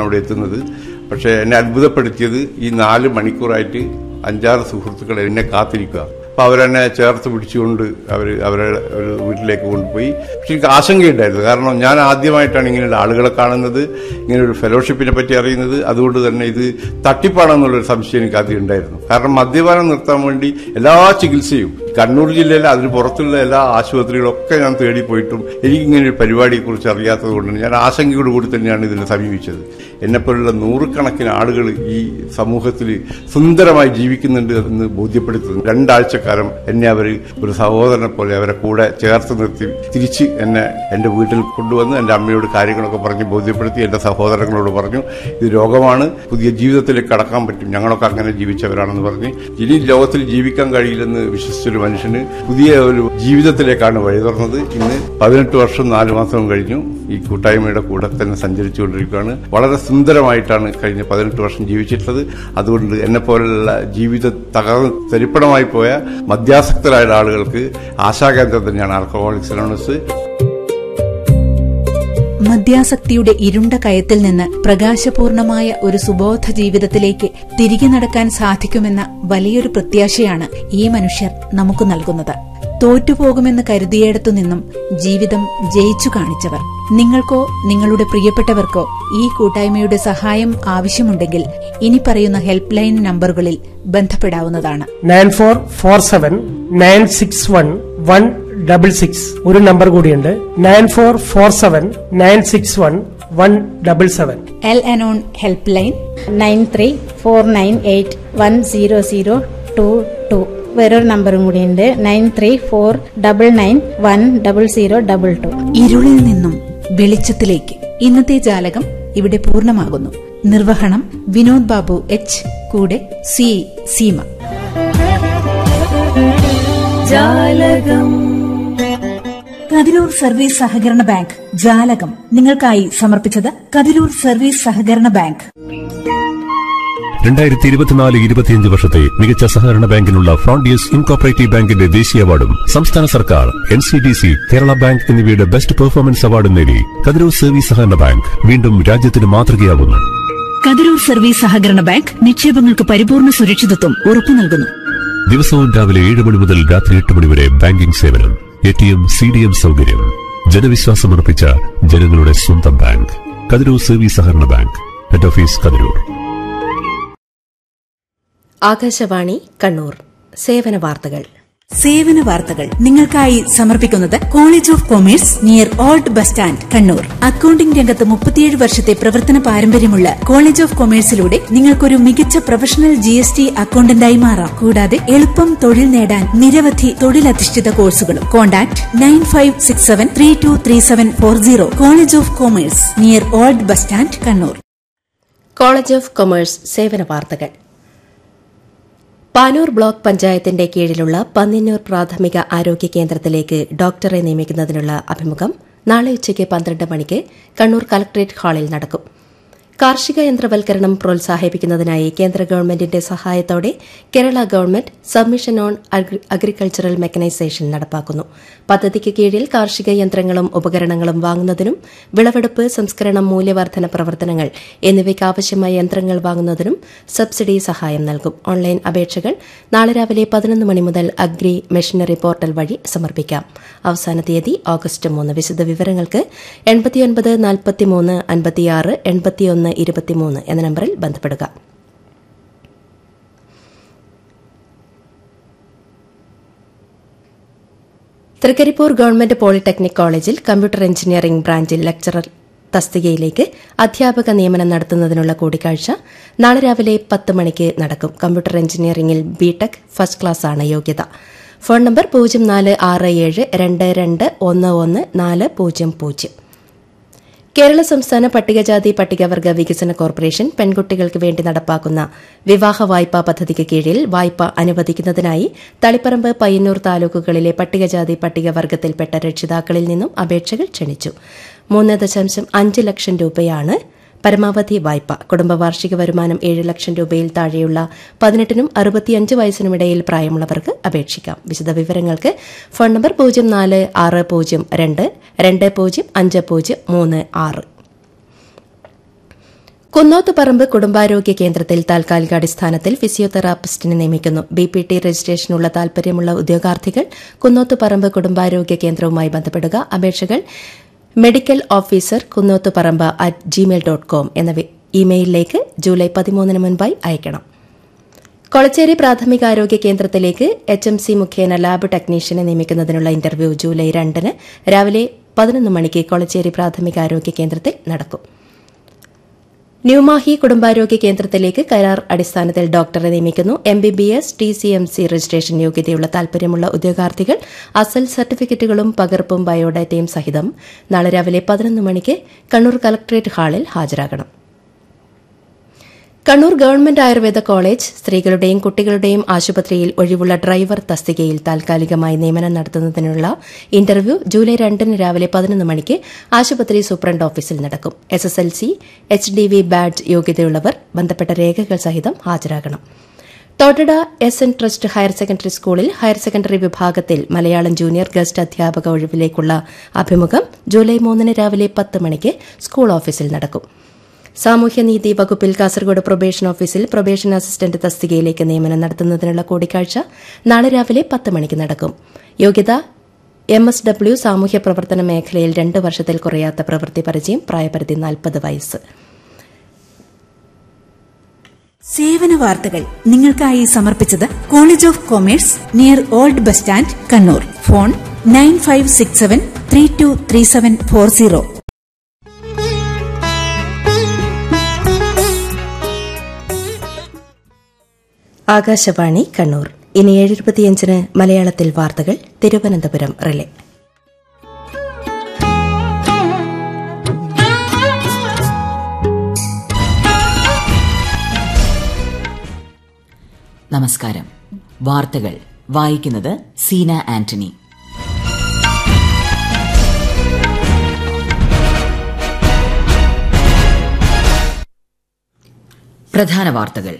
മണിക്കൂറിലാണ് അവിടെ എത്തുന്നത് പക്ഷേ എന്നെ അത്ഭുതപ്പെടുത്തിയത് ഈ നാല് മണിക്കൂറായിട്ട് അഞ്ചാറ് സുഹൃത്തുക്കൾ എന്നെ കാത്തിരിക്കുക അപ്പോൾ അവരെന്നെ ചേർത്ത് പിടിച്ചുകൊണ്ട് അവർ അവരെ ഒരു വീട്ടിലേക്ക് കൊണ്ടുപോയി പക്ഷെ എനിക്ക് ആശങ്കയുണ്ടായിരുന്നു കാരണം ഞാൻ ആദ്യമായിട്ടാണ് ഇങ്ങനെയുള്ള ആളുകളെ കാണുന്നത് ഇങ്ങനെ ഒരു ഫെലോഷിപ്പിനെ പറ്റി അറിയുന്നത് അതുകൊണ്ട് തന്നെ ഇത് തട്ടിപ്പാണെന്നുള്ളൊരു സംശയം എനിക്ക് ആദ്യം ഉണ്ടായിരുന്നു കാരണം മദ്യപാനം നിർത്താൻ വേണ്ടി എല്ലാ ചികിത്സയും കണ്ണൂർ ജില്ലയിലെ അതിന് പുറത്തുള്ള എല്ലാ ആശുപത്രികളൊക്കെ ഞാൻ തേടി പോയിട്ടും എനിക്കിങ്ങനെ ഒരു പരിപാടിയെക്കുറിച്ച് അറിയാത്തത് കൊണ്ട് ഞാൻ ആശങ്കയോടുകൂടി തന്നെയാണ് ഇതിനെ സമീപിച്ചത് എന്നെപ്പോലുള്ള നൂറുകണക്കിന് ആളുകൾ ഈ സമൂഹത്തിൽ സുന്ദരമായി ജീവിക്കുന്നുണ്ട് എന്ന് ബോധ്യപ്പെടുത്തുന്നു രണ്ടാഴ്ചക്കാലം എന്നെ അവർ ഒരു സഹോദരനെ പോലെ അവരെ കൂടെ ചേർത്ത് നിർത്തി തിരിച്ച് എന്നെ എൻ്റെ വീട്ടിൽ കൊണ്ടുവന്ന് എൻ്റെ അമ്മയോട് കാര്യങ്ങളൊക്കെ പറഞ്ഞ് ബോധ്യപ്പെടുത്തി എൻ്റെ സഹോദരങ്ങളോട് പറഞ്ഞു ഇത് രോഗമാണ് പുതിയ ജീവിതത്തിലേക്ക് കടക്കാൻ പറ്റും ഞങ്ങളൊക്കെ അങ്ങനെ ജീവിച്ചവരാണെന്ന് പറഞ്ഞ് ഇനി ലോകത്തിൽ ജീവിക്കാൻ കഴിയില്ലെന്ന് വിശ്വസിച്ചൊരു മനുഷ്യന് പുതിയ ഒരു ജീവിതത്തിലേക്കാണ് വഴി തുറന്നത് ഇന്ന് പതിനെട്ട് വർഷം നാല് മാസവും കഴിഞ്ഞു ഈ കൂട്ടായ്മയുടെ കൂടെ തന്നെ സഞ്ചരിച്ചുകൊണ്ടിരിക്കുകയാണ് വളരെ സുന്ദരമായിട്ടാണ് കഴിഞ്ഞ പതിനെട്ട് വർഷം ജീവിച്ചിട്ടുള്ളത് അതുകൊണ്ട് എന്നെ പോലുള്ള ജീവിത തകർന്ന് തരിപ്പണമായി പോയ മദ്യാസക്തരായ ആളുകൾക്ക് ആശാകേന്ദ്രം തന്നെയാണ് ആൽക്കഹോളിക്സ് അനോണസ് മദ്യാസക്തിയുടെ ഇരുണ്ട കയത്തിൽ നിന്ന് പ്രകാശപൂർണമായ ഒരു സുബോധ ജീവിതത്തിലേക്ക് തിരികെ നടക്കാൻ സാധിക്കുമെന്ന വലിയൊരു പ്രത്യാശയാണ് ഈ മനുഷ്യർ നമുക്ക് നൽകുന്നത് തോറ്റുപോകുമെന്ന് കരുതിയിടത്തു നിന്നും ജീവിതം ജയിച്ചു കാണിച്ചവർ നിങ്ങൾക്കോ നിങ്ങളുടെ പ്രിയപ്പെട്ടവർക്കോ ഈ കൂട്ടായ്മയുടെ സഹായം ആവശ്യമുണ്ടെങ്കിൽ ഇനി പറയുന്ന ഹെൽപ്പ് ലൈൻ നമ്പറുകളിൽ ബന്ധപ്പെടാവുന്നതാണ് nine four four seven nine six one one double six ഒരു നമ്പർ കൂടിയുണ്ട് nine four four seven nine six one one double seven Al Anon help line nine three four nine eight one zero zero two two വേറൊരു നമ്പറും കൂടിയുണ്ട് nine three four double nine one double zero double two ഇരുളിൽ നിന്നും വെളിച്ചത്തിലേക്ക് ഇന്നത്തെ ജാലകം ഇവിടെ പൂർണ്ണമാകുന്നു നിർവഹണം വിനോദ് ബാബു എച്ച് കൂടെ സി സീമ കതിരൂർ സർവീസ് സഹകരണ ബാങ്ക് ജാലകം നിങ്ങൾക്കായി സമർപ്പിച്ചത് കതിരൂർ സർവീസ് സഹകരണ ബാങ്ക് രണ്ടായിരത്തി ഇരുപത്തിനാല് ഇരുപത്തിയഞ്ച് വർഷത്തെ മികച്ച സഹകരണ ബാങ്കിനുള്ള ഫ്രോണ്ടിയസ് ഇൻകോപ്പറേറ്റീവ് ബാങ്കിന്റെ ദേശീയ അവാർഡും സംസ്ഥാന സർക്കാർ N C D C Kerala bank എന്നിവയുടെ ബെസ്റ്റ് പെർഫോമൻസ് അവാർഡും നേടി കതിരൂർ സർവീസ് സഹകരണ ബാങ്ക് വീണ്ടും രാജ്യത്തിന് മാതൃകയാവുന്നു കതിരൂർ സർവീസ് സഹകരണ ബാങ്ക് നിക്ഷേപങ്ങൾക്ക് പരിപൂർണ സുരക്ഷിതത്വം ഉറപ്പു നൽകുന്നു ദിവസവും രാവിലെ ഏഴ് മണി മുതൽ രാത്രി എട്ട് മണി വരെ ബാങ്കിംഗ് സേവനം A T M C D M സൗകര്യം ജനവിശ്വാസമർപ്പിച്ച ജനങ്ങളുടെ സ്വന്തം ബാങ്ക് കതിരൂർ സർവീസ് സഹകരണ bank head office Kathirur Akashvani Kannur സേവന വാർത്തകൾ സേവന വാർത്തകൾ നിങ്ങൾക്കായി സമർപ്പിക്കുന്നത് college of commerce near old bus stand Kannur accounting രംഗത്ത് മുപ്പത്തിയേഴ് വർഷത്തെ പ്രവർത്തന പാരമ്പര്യമുള്ള കോളേജ് ഓഫ് കൊമേഴ്സിലൂടെ നിങ്ങൾക്കൊരു മികച്ച പ്രൊഫഷണൽ ജി എസ് ടി അക്കൌണ്ടന്റായി മാറാം കൂടാതെ എളുപ്പം തൊഴിൽ നേടാൻ നിരവധി തൊഴിലധിഷ്ഠിത കോഴ്സുകളും contact nine five six seven three two three seven four zero college of commerce near old bus stand Kannur college of commerce സേവന വാർത്തകൾ പാനൂർ ബ്ലോക്ക് പഞ്ചായത്തിന്റെ കീഴിലുള്ള പന്നിന്നൂർ പ്രാഥമിക ആരോഗ്യ കേന്ദ്രത്തിലേക്ക് ഡോക്ടറെ നിയമിക്കുന്നതിനുള്ള അഭിമുഖം നാളെ ഉച്ചയ്ക്ക് പന്ത്രണ്ട് മണിക്ക് കണ്ണൂർ കലക്ടറേറ്റ് ഹാളിൽ നടക്കും കാർഷിക യന്ത്രവൽക്കരണം പ്രോത്സാഹിപ്പിക്കുന്നതിനായി കേന്ദ്ര ഗവൺമെന്റിന്റെ സഹായത്തോടെ Kerala government submission on agricultural mechanisation നടപ്പാക്കുന്നു പദ്ധതിക്ക് കീഴിൽ കാർഷിക യന്ത്രങ്ങളും ഉപകരണങ്ങളും വാങ്ങുന്നതിനും വിളവെടുപ്പ് സംസ്കരണം മൂല്യവർദ്ധന പ്രവർത്തനങ്ങൾ എന്നിവയ്ക്ക് ആവശ്യമായ യന്ത്രങ്ങൾ വാങ്ങുന്നതിനും സബ്സിഡി സഹായം നൽകും ഓൺലൈൻ അപേക്ഷകൾ നാളെ രാവിലെ പതിനൊന്ന് മണി മുതൽ അഗ്രി മെഷീനറി പോർട്ടൽ വഴി സമർപ്പിക്കാം അവസാന തീയതി ഓഗസ്റ്റ് മൂന്ന് വിശദ വിവരങ്ങൾക്ക് എൺപത്തിയൊൻപത് നാൽപ്പത്തിമൂന്ന് അൻപത്തിയാറ് എൺപത്തിയൊന്ന് ഇരുപത്തിമൂന്ന് എന്ന നമ്പറിൽ ബന്ധപ്പെടുക തൃക്കരിപ്പൂർ ഗവൺമെന്റ് പോളിടെക്നിക് കോളേജിൽ കമ്പ്യൂട്ടർ എഞ്ചിനീയറിംഗ് ബ്രാഞ്ചിൽ ലെക്ചറർ തസ്തികയിലേക്ക് അധ്യാപക നിയമനം നടത്തുന്നതിനുള്ള കൂടിക്കാഴ്ച നാളെ രാവിലെ പത്ത് മണിക്ക് നടക്കും കമ്പ്യൂട്ടർ എഞ്ചിനീയറിംഗിൽ ബിടെക് ഫസ്റ്റ് ക്ലാസ്സാണ് യോഗ്യത ഫോൺ നമ്പർ പൂജ്യം നാല് ആറ് ഏഴ് രണ്ട് രണ്ട് ഒന്ന് ഒന്ന് നാല് പൂജ്യം പൂജ്യം കേരള സംസ്ഥാന പട്ടികജാതി പട്ടികവർഗ വികസന കോർപ്പറേഷൻ പെൺകുട്ടികൾക്ക് വേണ്ടി നടപ്പാക്കുന്ന വിവാഹ വായ്പാ പദ്ധതിക്ക് കീഴിൽ വായ്പ അനുവദിക്കുന്നതിനായി തളിപ്പറമ്പ് പയ്യന്നൂർ താലൂക്കുകളിലെ പട്ടികജാതി പട്ടികവർഗത്തിൽപ്പെട്ട രക്ഷിതാക്കളിൽ നിന്നും അപേക്ഷകൾ ക്ഷണിച്ചു മൂന്ന് ദശാംശം അഞ്ച് ലക്ഷം രൂപയാണ് പരമാവധി വായ്പ കുടുംബ വാർഷിക വരുമാനം ഏഴ് ലക്ഷം രൂപയിൽ താഴെയുള്ള പതിനെട്ടിനും അറുപത്തിയഞ്ച് വയസ്സിനുമിടയിൽ പ്രായമുള്ളവർക്ക് അപേക്ഷിക്കാം വിശദവിവരങ്ങൾക്ക് ഫോൺ നമ്പർ പൂജ്യം നാല് ആറ് പൂജ്യം രണ്ട് രണ്ട് പൂജ്യം അഞ്ച് പൂജ്യം മൂന്ന് ആറ് കുന്നോത്തുപറമ്പ് കുടുംബാരോഗ്യ കേന്ദ്രത്തിൽ താൽക്കാലികാടിസ്ഥാനത്തിൽ ഫിസിയോതെറാപ്പിസ്റ്റിനെ നിയമിക്കുന്നു ബി പി ടി രജിസ്ട്രേഷനുള്ള താൽപര്യമുള്ള ഉദ്യോഗാർത്ഥികൾ കുന്നോത്തുപറമ്പ് കുടുംബാരോഗ്യ കേന്ദ്രവുമായി ബന്ധപ്പെടുക അപേക്ഷകൾ medical officer Kunnothuparamba at Gmail dot com എന്ന വി- ഇമെയിലിലേക്ക് ജൂലൈ പതിമൂന്നിന് മുൻപായി അയക്കണം കൊളച്ചേരി പ്രാഥമികാരോഗ്യ കേന്ദ്രത്തിലേക്ക് എച്ച് എം സി മുഖേന ലാബ് ടെക്നീഷ്യനെ നിയമിക്കുന്നതിനുള്ള ഇന്റർവ്യൂ ജൂലൈ രണ്ടിന് രാവിലെ പതിനൊന്ന് മണിക്ക് കൊളച്ചേരി പ്രാഥമികാരോഗ്യ കേന്ദ്രത്തിൽ നടക്കും ന്യൂമാഹി കുടുംബാരോഗ്യ കേന്ദ്രത്തിലേക്ക് കരാർ അടിസ്ഥാനത്തിൽ ഡോക്ടറെ നിയമിക്കുന്നു M B B S T C M C registration യോഗ്യതയുള്ള താൽപര്യമുള്ള ഉദ്യോഗാർത്ഥികൾ അസൽ സർട്ടിഫിക്കറ്റുകളും പകർപ്പും ബയോഡാറ്റയും സഹിതം നാളെ രാവിലെ പതിനൊന്ന് മണിക്ക് കണ്ണൂർ കലക്ടറേറ്റ് ഹാളിൽ ഹാജരാകണം കണ്ണൂർ ഗവൺമെന്റ് ആയുർവേദ കോളേജ് സ്ത്രീകളുടെയും കുട്ടികളുടെയും ആശുപത്രിയിൽ ഒഴിവുള്ള ഡ്രൈവർ തസ്തികയിൽ താൽക്കാലികമായി നിയമനം നടത്തുന്നതിനുള്ള ഇന്റർവ്യൂ ജൂലൈ രണ്ടിന് രാവിലെ പതിനൊന്ന് മണിക്ക് ആശുപത്രി സൂപ്രണ്ട് ഓഫീസിൽ നടക്കും S S L C H D V badge യോഗ്യതയുള്ളവർ ബന്ധപ്പെട്ട രേഖകൾ സഹിതം ഹാജരാകണം Thottada S N trust higher secondary സ്കൂളിൽ ഹയർ സെക്കൻഡറി വിഭാഗത്തിൽ മലയാളം ജൂനിയർ ഗസ്റ്റ് അധ്യാപക ഒഴിവിലേക്കുള്ള അഭിമുഖം ജൂലൈ മൂന്നിന് രാവിലെ പത്ത് മണിക്ക് സ്കൂൾ ഓഫീസിൽ നടക്കും സാമൂഹ്യനീതി വകുപ്പിൽ കാസർഗോഡ് പ്രൊബേഷൻ ഓഫീസിൽ പ്രൊബേഷൻ അസിസ്റ്റന്റ് തസ്തികയിലേക്ക് നിയമനം നടത്തുന്നതിനുള്ള കൂടിക്കാഴ്ച നാളെ രാവിലെ പത്ത് മണിക്ക് നടക്കും യോഗ്യത എം എസ് ഡബ്ല്യു സാമൂഹ്യ പ്രവർത്തന മേഖലയിൽ രണ്ട് വർഷത്തിൽ കുറയാത്ത പ്രവൃത്തി പരിചയം പ്രായപരിധി നാൽപ്പത് വയസ്സ് സേവന വാർത്തകൾ നിങ്ങൾക്കായി സമർപ്പിച്ചത് college of commerce near old bus stand Kannur phone nine five six seven three two three seven four zero Akashvani Kannur ഇനി ഏഴ് ഇരുപത്തിയഞ്ചിന് മലയാളത്തിൽ വാർത്തകൾ തിരുവനന്തപുരം റിലേ നമസ്കാരം വാർത്തകൾ വായിക്കുന്നത് സീന ആന്റണി പ്രധാന വാർത്തകൾ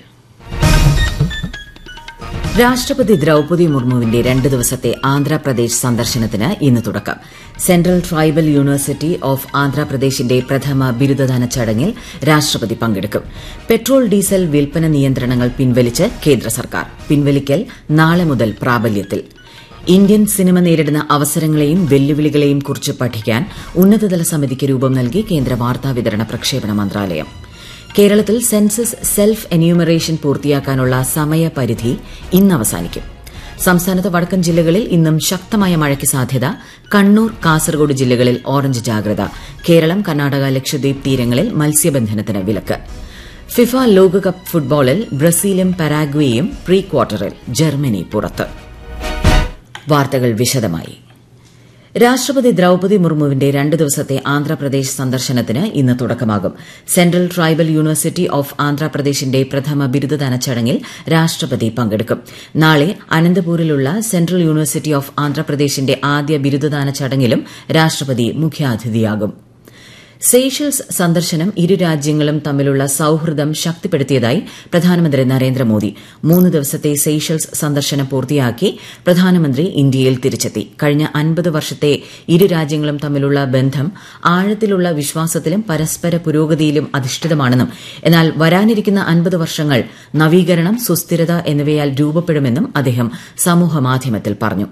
രാഷ്ട്രപതി ദ്രൌപതി മുർമുവിന്റെ രണ്ട് ദിവസത്തെ ആന്ധ്രാപ്രദേശ് സന്ദർശനത്തിന് ഇന്ന് തുടക്കം സെൻട്രൽ ട്രൈബൽ യൂണിവേഴ്സിറ്റി ഓഫ് ആന്ധ്രാപ്രദേശിന്റെ പ്രഥമ ബിരുദദാന ചടങ്ങിൽ രാഷ്ട്രപതി പങ്കെടുക്കും പെട്രോൾ ഡീസൽ വിൽപ്പന നിയന്ത്രണങ്ങൾ പിൻവലിച്ച് കേന്ദ്ര സർക്കാർ പിൻവലിക്കൽ നാളെ മുതൽ പ്രാബല്യത്തിൽ ഇന്ത്യൻ സിനിമ നേരിടുന്ന അവസരങ്ങളെയും വെല്ലുവിളികളെയും കുറിച്ച് പഠിക്കാൻ ഉന്നതതല സമിതിക്ക് രൂപം നൽകി കേന്ദ്ര വാർത്താവിതരണ പ്രക്ഷേപണ മന്ത്രാലയം കേരളത്തിൽ സെൻസസ് സെൽഫ് എന്യൂമറേഷൻ പൂർത്തിയാക്കാനുള്ള സമയപരിധി ഇന്ന് അവസാനിക്കും സംസ്ഥാനത്ത് വടക്കൻ ജില്ലകളിൽ ഇന്നും ശക്തമായ മഴയ്ക്ക് സാധ്യത കണ്ണൂർ കാസർഗോഡ് ജില്ലകളിൽ ഓറഞ്ച് ജാഗ്രത കേരളം കർണാടക ലക്ഷദ്വീപ് തീരങ്ങളിൽ മത്സ്യബന്ധനത്തിന് വിലക്ക് ഫിഫ ലോകകപ്പ് ഫുട്ബോളിൽ ബ്രസീലും പരാഗ്വേയും പ്രീ ക്വാർട്ടറിൽ ജർമ്മനി പുറത്ത് വാർത്തകൾ വിശദമായി രാഷ്ട്രപതി ദ്രൌപതി മുർമുവിന്റെ രണ്ട് ദിവസത്തെ ആന്ധ്രാപ്രദേശ് സന്ദർശനത്തിന് ഇന്ന് തുടക്കമാകും സെൻട്രൽ ട്രൈബൽ യൂണിവേഴ്സിറ്റി ഓഫ് ആന്ധ്രാപ്രദേശിന്റെ പ്രഥമ ബിരുദദാന ചടങ്ങിൽ രാഷ്ട്രപതി പങ്കെടുക്കും നാളെ അനന്തപൂരിലുള്ള സെൻട്രൽ യൂണിവേഴ്സിറ്റി ഓഫ് ആന്ധ്രാപ്രദേശിന്റെ ആദ്യ ബിരുദദാന ചടങ്ങിലും രാഷ്ട്രപതി മുഖ്യാതിഥിയാകും സെയ്ഷൽസ് സന്ദർശനം ഇരു രാജ്യങ്ങളും തമ്മിലുള്ള സൌഹൃദം ശക്തിപ്പെടുത്തിയതായി പ്രധാനമന്ത്രി നരേന്ദ്രമോദി മൂന്ന് ദിവസത്തെ സെയ്ഷൽസ് സന്ദർശനം പൂർത്തിയാക്കി പ്രധാനമന്ത്രി ഇന്ത്യയിൽ തിരിച്ചെത്തി കഴിഞ്ഞ അൻപത് വർഷത്തെ ഇരു രാജ്യങ്ങളും തമ്മിലുള്ള ബന്ധം ആഴത്തിലുള്ള വിശ്വാസത്തിലും പരസ്പര പുരോഗതിയിലും അധിഷ്ഠിതമാണെന്നും എന്നാൽ വരാനിരിക്കുന്ന അൻപത് വർഷങ്ങൾ നവീകരണം സുസ്ഥിരത എന്നിവയാൽ രൂപപ്പെടുമെന്നും അദ്ദേഹം സമൂഹമാധ്യമത്തിൽ പറഞ്ഞു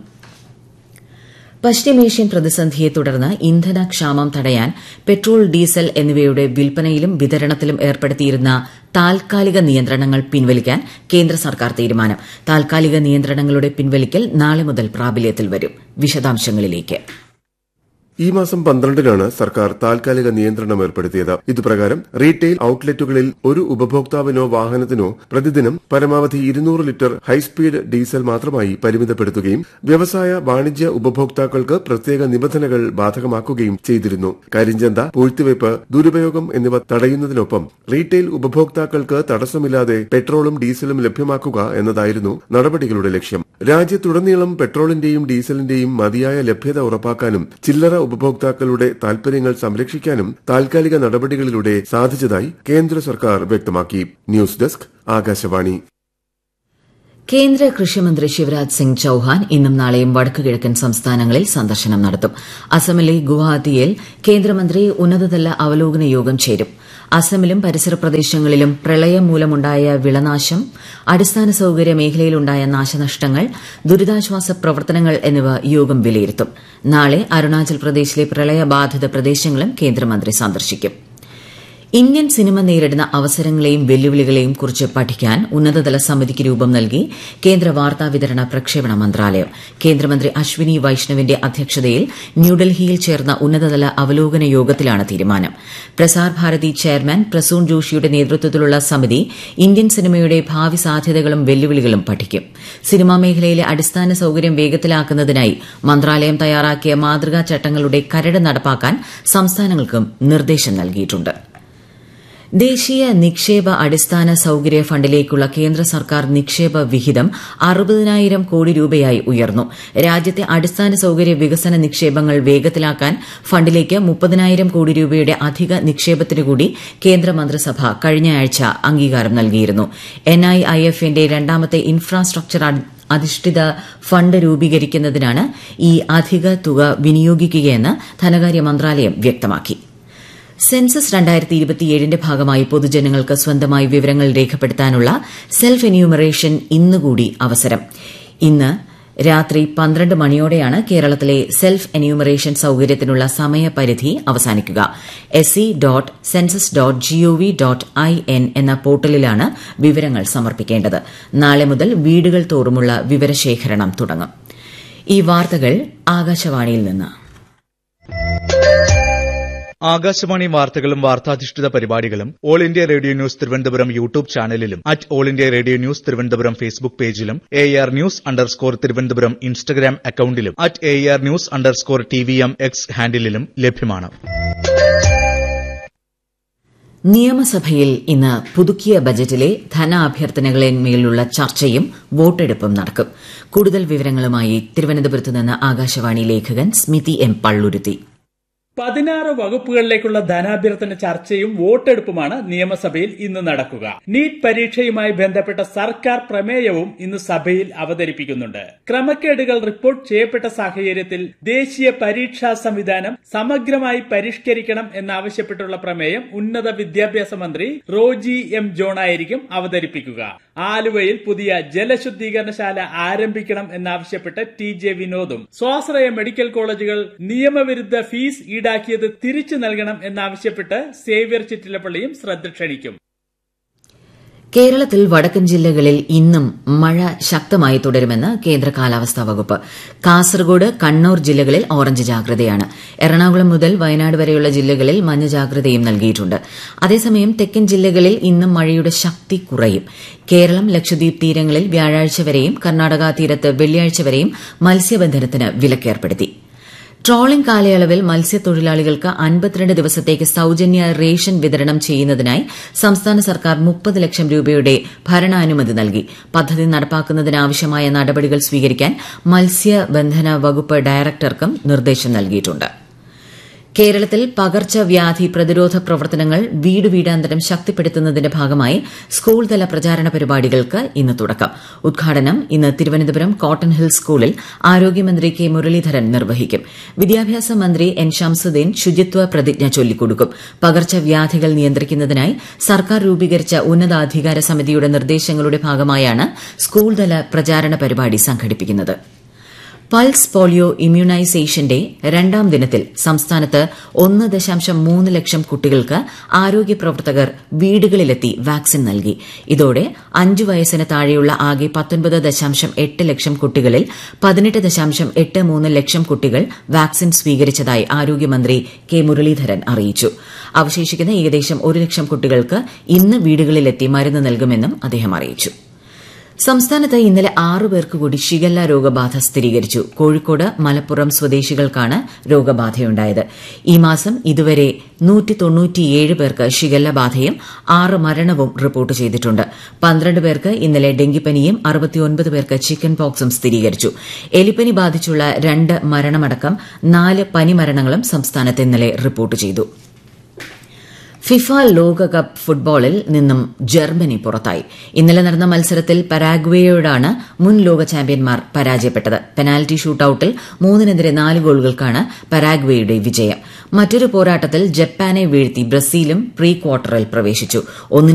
പശ്ചിമേഷ്യൻ പ്രതിസന്ധിയെ തുടർന്ന് ഇന്ധനക്ഷാമം തടയാൻ പെട്രോൾ ഡീസൽ എന്നിവയുടെ വിൽപ്പനയിലും വിതരണത്തിലും ഏർപ്പെടുത്തിയിരുന്ന താൽക്കാലിക നിയന്ത്രണങ്ങൾ പിൻവലിക്കാൻ കേന്ദ്ര സർക്കാർ തീരുമാനം താൽക്കാലിക നിയന്ത്രണങ്ങളുടെ പിൻവലിക്കൽ നാളെ മുതൽ പ്രാബല്യത്തിൽ വരും വിശദാംശങ്ങളിലേക്ക് ഈ മാസം പന്ത്രണ്ടിനാണ് സർക്കാർ താൽക്കാലിക നിയന്ത്രണം ഏർപ്പെടുത്തിയത് ഇതുപ്രകാരം റീറ്റെയിൽ ഔട്ട്ലെറ്റുകളിൽ ഒരു ഉപഭോക്താവിനോ വാഹനത്തിനോ പ്രതിദിനം പരമാവധി ഇരുന്നൂറ് ലിറ്റർ ഹൈസ്പീഡ് ഡീസൽ മാത്രമായി പരിമിതപ്പെടുത്തുകയും വ്യവസായ വാണിജ്യ ഉപഭോക്താക്കൾക്ക് പ്രത്യേക നിബന്ധനകൾ ബാധകമാക്കുകയും ചെയ്തിരുന്നു കരിഞ്ചന്ത പൂഴ്ത്തിവയ്പ് ദുരുപയോഗം എന്നിവ തടയുന്നതിനൊപ്പം റീറ്റെയിൽ ഉപഭോക്താക്കൾക്ക് തടസ്സമില്ലാതെ പെട്രോളും ഡീസലും ലഭ്യമാക്കുക എന്നതായിരുന്നു നടപടികളുടെ ലക്ഷ്യം രാജ്യത്തുടനീളം പെട്രോളിന്റെയും ഡീസലിന്റെയും മതിയായ ലഭ്യത ഉറപ്പാക്കാനും ചില്ലറ ഉപഭോക്താക്കളുടെ താൽപര്യങ്ങൾ സംരക്ഷിക്കാനും താൽക്കാലിക നടപടികളിലൂടെ സാധിച്ചതായി കേന്ദ്ര സർക്കാർ വ്യക്തമാക്കി ന്യൂസ് ഡെസ്ക് ആകാശവാണി കേന്ദ്ര കൃഷിമന്ത്രി ശിവരാജ് സിംഗ് ചൌഹാൻ ഇന്നും നാളെയും വടക്കു കിഴക്കൻ സംസ്ഥാനങ്ങളിൽ സന്ദർശനം നടത്തും അസമിലെ ഗുവാഹത്തിയിൽ കേന്ദ്രമന്ത്രി ഉന്നതതല അവലോകന യോഗം ചേരും അസമിലും പരിസര പ്രദേശങ്ങളിലും പ്രളയം മൂലമുണ്ടായ വിളനാശം അടിസ്ഥാന സൌകര്യ മേഖലയിലുണ്ടായ നാശനഷ്ടങ്ങൾ ദുരിതാശ്വാസ പ്രവർത്തനങ്ങൾ എന്നിവ യോഗം വിലയിരുത്തും നാളെ അരുണാചൽ പ്രദേശിലെ പ്രളയബാധിത പ്രദേശങ്ങളും കേന്ദ്രമന്ത്രി സന്ദർശിക്കും ഇന്ത്യൻ സിനിമ നേരിടുന്ന അവസരങ്ങളെയും വെല്ലുവിളികളെയും കുറിച്ച് പഠിക്കാൻ ഉന്നതതല സമിതിക്ക് രൂപം നൽകി കേന്ദ്ര വാർത്താ വിതരണ പ്രക്ഷേപണ മന്ത്രാലയം കേന്ദ്രമന്ത്രി അശ്വിനി വൈഷ്ണവിന്റെ അധ്യക്ഷതയിൽ ന്യൂഡൽഹിയിൽ ചേർന്ന ഉന്നതതല അവലോകന യോഗത്തിലാണ് തീരുമാനം പ്രസാർ ഭാരതി ചെയർമാൻ പ്രസൂൺ ജോഷിയുടെ നേതൃത്വത്തിലുള്ള സമിതി ഇന്ത്യൻ സിനിമയുടെ ഭാവി സാധ്യതകളും വെല്ലുവിളികളും പഠിക്കും സിനിമാ മേഖലയിലെ അടിസ്ഥാന സൌകര്യം വേഗത്തിലാക്കുന്നതിനായി മന്ത്രാലയം തയ്യാറാക്കിയ മാതൃകാ ചട്ടങ്ങളുടെ കരട് നടപ്പാക്കാൻ സംസ്ഥാനങ്ങൾക്കും നിർദ്ദേശം നൽകിയിട്ടുണ്ട് ദേശീയ നിക്ഷേപ അടിസ്ഥാന സൌകര്യ ഫണ്ടിലേക്കുള്ള കേന്ദ്ര സർക്കാർ നിക്ഷേപ വിഹിതം അറുപതിനായിരം കോടി രൂപയായി ഉയർന്നു രാജ്യത്തെ അടിസ്ഥാന സൌകര്യ വികസന നിക്ഷേപങ്ങൾ വേഗത്തിലാക്കാൻ ഫണ്ടിലേക്ക് മുപ്പതിനായിരം കോടി രൂപയുടെ അധിക നിക്ഷേപത്തിനു കൂടി കേന്ദ്ര മന്ത്രിസഭ കഴിഞ്ഞയാഴ്ച അംഗീകാരം നൽകിയിരുന്നു എൻഐഐഎഫിന്റെ രണ്ടാമത്തെ ഇൻഫ്രാസ്ട്രക്ചർ അധിഷ്ഠിത ഫണ്ട് രൂപീകരിക്കുന്നതിനാണ് ഈ അധിക തുക വിനിയോഗിക്കുകയെന്ന് ധനകാര്യ മന്ത്രാലയം വ്യക്തമാക്കി സെൻസസ് രണ്ടായിരത്തി ഇരുപത്തിയേഴിന്റെ ഭാഗമായി പൊതുജനങ്ങൾക്ക് സ്വന്തമായി വിവരങ്ങൾ രേഖപ്പെടുത്താനുള്ള സെൽഫ് എന്യൂമറേഷൻ ഇന്നുകൂടി അവസരം ഇന്ന് രാത്രി പന്ത്രണ്ട് മണിയോടെയാണ് കേരളത്തിലെ സെൽഫ് എന്യൂമറേഷൻ സൌകര്യത്തിനുള്ള സമയപരിധി അവസാനിക്കുക S C dot census dot gov dot I N എന്ന പോർട്ടലിലാണ് വിവരങ്ങൾ സമർപ്പിക്കേണ്ടത് നാളെ മുതൽ വീടുകൾ തോറുമുള്ള വിവരശേഖരണം തുടങ്ങും ഈ വാർത്തകൾ ആകാശവാണിയിൽ നിന്ന് ആകാശവാണി വാർത്തകളും വാർത്താധിഷ്ഠിത പരിപാടികളും all India radio news Thiruvananthapuram YouTube ചാനലിലും at all India radio news Thiruvananthapuram Facebook പേജിലും A R news underscore Thiruvananthapuram Instagram അക്കൌണ്ടിലും at A R news underscore T V M X ഹാൻഡിലും ലഭ്യമാണ് നിയമസഭയിൽ ഇന്ന് പുതുക്കിയ ബജറ്റിലെ ധനാഭ്യർത്ഥനകളിന്മേലുള്ള ചർച്ചയും വോട്ടെടുപ്പും നടക്കും കൂടുതൽ വിവരങ്ങളുമായി തിരുവനന്തപുരത്ത് നിന്ന് ആകാശവാണി ലേഖകൻ സ്മിതി എം പള്ളുരുത്തി പതിനാറ് വകുപ്പുകളിലേക്കുള്ള ധനാഭ്യർത്ഥന ചർച്ചയും വോട്ടെടുപ്പുമാണ് നിയമസഭയിൽ ഇന്ന് നടക്കുക നീറ്റ് പരീക്ഷയുമായി ബന്ധപ്പെട്ട സർക്കാർ പ്രമേയവും ഇന്ന് സഭയിൽ അവതരിപ്പിക്കുന്നുണ്ട് ക്രമക്കേടുകൾ റിപ്പോർട്ട് ചെയ്യപ്പെട്ട സാഹചര്യത്തിൽ ദേശീയ പരീക്ഷാ സംവിധാനം സമഗ്രമായി പരിഷ്കരിക്കണം എന്നാവശ്യപ്പെട്ടുള്ള പ്രമേയം ഉന്നത വിദ്യാഭ്യാസ മന്ത്രി റോജി എം ജോണായിരിക്കും അവതരിപ്പിക്കുക ആലുവയിൽ പുതിയ ജലശുദ്ധീകരണശാല ആരംഭിക്കണം എന്നാവശ്യപ്പെട്ട് ടി ജെ വിനോദും സ്വാശ്രയ മെഡിക്കൽ കോളേജുകൾ നിയമവിരുദ്ധ ഫീസ് ഈടാക്കിയത് തിരിച്ചു നൽകണം എന്നാവശ്യപ്പെട്ട് സേവ്യർ ചിറ്റിലപ്പള്ളിയും ശ്രദ്ധ ക്ഷണിക്കും കേരളത്തിൽ വടക്കൻ ജില്ലകളിൽ ഇന്നും മഴ ശക്തമായി തുടരുമെന്ന് കേന്ദ്ര കാലാവസ്ഥാ വകുപ്പ് കാസർഗോഡ് കണ്ണൂർ ജില്ലകളിൽ ഓറഞ്ച് ജാഗ്രതയാണ് എറണാകുളം മുതൽ വയനാട് വരെയുള്ള ജില്ലകളിൽ മഞ്ഞ ജാഗ്രതയും നൽകിയിട്ടുണ്ട് അതേസമയം തെക്കൻ ജില്ലകളിൽ ഇന്നും മഴയുടെ ശക്തി കുറയും കേരളം ലക്ഷദ്വീപ് തീരങ്ങളിൽ വ്യാഴാഴ്ച വരെയും കർണാടക തീരത്ത് വെള്ളിയാഴ്ച വരെയും മത്സ്യബന്ധനത്തിന് വിലക്കേർപ്പെടുത്തി ട്രോളിംഗ് കാലയളവിൽ മത്സ്യത്തൊഴിലാളികൾക്ക് അൻപത്തിരണ്ട് ദിവസത്തേക്ക് സൌജന്യ റേഷൻ വിതരണം ചെയ്യുന്നതിനായി സംസ്ഥാന സർക്കാർ മുപ്പത് ലക്ഷം രൂപയുടെ ഭരണാനുമതി നൽകി പദ്ധതി നടപ്പാക്കുന്നതിനാവശ്യമായ നടപടികൾ സ്വീകരിക്കാൻ മത്സ്യബന്ധന വകുപ്പ് ഡയറക്ടർക്കും നിർദ്ദേശം നൽകിയിട്ടുണ്ട് കേരളത്തിൽ പകർച്ചവ്യാധി പ്രതിരോധ പ്രവർത്തനങ്ങൾ വീട് വീടാന്തരം ശക്തിപ്പെടുത്തുന്നതിന്റെ ഭാഗമായി സ്കൂൾ തല പ്രചാരണ പരിപാടികൾക്ക് ഇന്ന് തുടക്കം ഉദ്ഘാടനം ഇന്ന് തിരുവനന്തപുരം കോട്ടൺ ഹിൽ സ്കൂളിൽ ആരോഗ്യമന്ത്രി കെ മുരളീധരൻ നിർവഹിക്കും വിദ്യാഭ്യാസ മന്ത്രി എൻ ഷംസുദ്ദീൻ ശുചിത്വ പ്രതിജ്ഞ ചൊല്ലിക്കൊടുക്കും പകർച്ചവ്യാധികൾ നിയന്ത്രിക്കുന്നതിനായി സർക്കാർ രൂപീകരിച്ച ഉന്നതാധികാര സമിതിയുടെ നിർദ്ദേശങ്ങളുടെ ഭാഗമായാണ് സ്കൂൾ തല പ്രചാരണ പരിപാടി സംഘടിപ്പിക്കുന്നത് പൾസ് പോളിയോ ഇമ്മ്യൂണൈസേഷന്റെ രണ്ടാം ദിനത്തിൽ സംസ്ഥാനത്ത് ഒന്ന് ദശാംശം മൂന്ന് ലക്ഷം കുട്ടികൾക്ക് ആരോഗ്യ പ്രവർത്തകർ വീടുകളിലെത്തി വാക്സിൻ നൽകി ഇതോടെ അഞ്ചു വയസ്സിന് താഴെയുള്ള ആകെ പത്തൊൻപത് ദശാംശം എട്ട് ലക്ഷം കുട്ടികളിൽ പതിനെട്ട് ദശാംശം എട്ട് മൂന്ന് ലക്ഷം കുട്ടികൾ വാക്സിൻ സ്വീകരിച്ചതായി ആരോഗ്യമന്ത്രി കെ മുരളീധരൻ അറിയിച്ചു അവശേഷിക്കുന്ന ഏകദേശം ഒരു ലക്ഷം കുട്ടികൾക്ക് ഇന്ന് വീടുകളിലെത്തി മരുന്ന് നൽകുമെന്നും അദ്ദേഹം അറിയിച്ചു സംസ്ഥാനത്ത് ഇന്നലെ ആറു പേർക്ക് കൂടി ഷിഗല്ല രോഗബാധ സ്ഥിരീകരിച്ചു കോഴിക്കോട് മലപ്പുറം സ്വദേശികൾക്കാണ് രോഗബാധയുണ്ടായത് ഈ മാസം ഇതുവരെ പേർക്ക് ഷിഗല്ല ബാധയും ആറ് മരണവും റിപ്പോർട്ട് ചെയ്തിട്ടുണ്ട് പന്ത്രണ്ട് പേർക്ക് ഇന്നലെ ഡെങ്കിപ്പനിയും അറുപത്തിയൊൻപത് പേർക്ക് ചിക്കൻ പോക്സും സ്ഥിരീകരിച്ചു എലിപ്പനി ബാധിച്ചുള്ള രണ്ട് മരണമടക്കം നാല് പനി മരണങ്ങളും സംസ്ഥാനത്ത് ഇന്നലെ റിപ്പോർട്ട് ചെയ്തു ഫിഫ ലോകകപ്പ് ഫുട്ബോളിൽ നിന്നും ജർമ്മനി പുറത്തായി ഇന്നലെ നടന്ന മത്സരത്തിൽ പരാഗ്വേയോടാണ് മുൻ ലോക ചാമ്പ്യന്മാർ പരാജയപ്പെട്ടത് പെനാൽറ്റി ഷൂട്ടൌട്ടിൽ മൂന്നിനെതിരെ നാല് ഗോളുകൾക്കാണ് പരാഗ്വേയുടെ വിജയം മറ്റൊരു പോരാട്ടത്തിൽ ജപ്പാനെ വീഴ്ത്തി ബ്രസീലും പ്രീ ക്വാർട്ടറിൽ പ്രവേശിച്ചു ഒന്നിന്